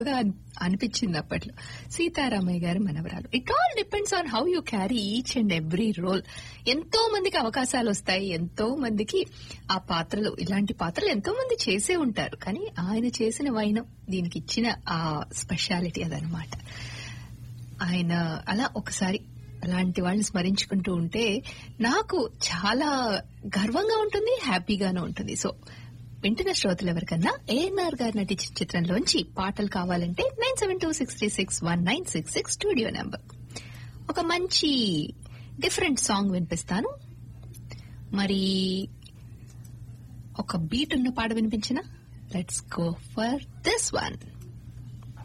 గా అన్- అనిపించింది అప్పట్లో సీతారామయ్య గారి మనవరాలు it all depends on how you carry each and every role ఎంతో మందికి అవకాశాలు వస్తాయి ఎంతో మందికి ఆ పాత్రలు ఇలాంటి పాత్రలు ఎంతో మంది చేసే ఉంటారు కానీ ఆయన చేసిన వైనం దీనికి ఇచ్చిన ఆ స్పెషాలిటీ అదనమాట ఆయన అలా ఒకసారి అలాంటి వాళ్ళని స్మరించుకుంటూ ఉంటే నాకు చాలా గర్వంగా ఉంటుంది హ్యాపీగాను ఉంటుంది సో వింటున్న శ్రోతలు ఎవరికన్నా ఏఎన్ఆర్ గారు నటించిన చిత్రంలోంచి పాటలు కావాలంటే nine seven two six three six one nine six six studio number ఒక మంచి డిఫరెంట్ సాంగ్ వినిపిస్తాను మరి ఒక బీట్ ఉన్న పాట వినిపించిన let's go for this one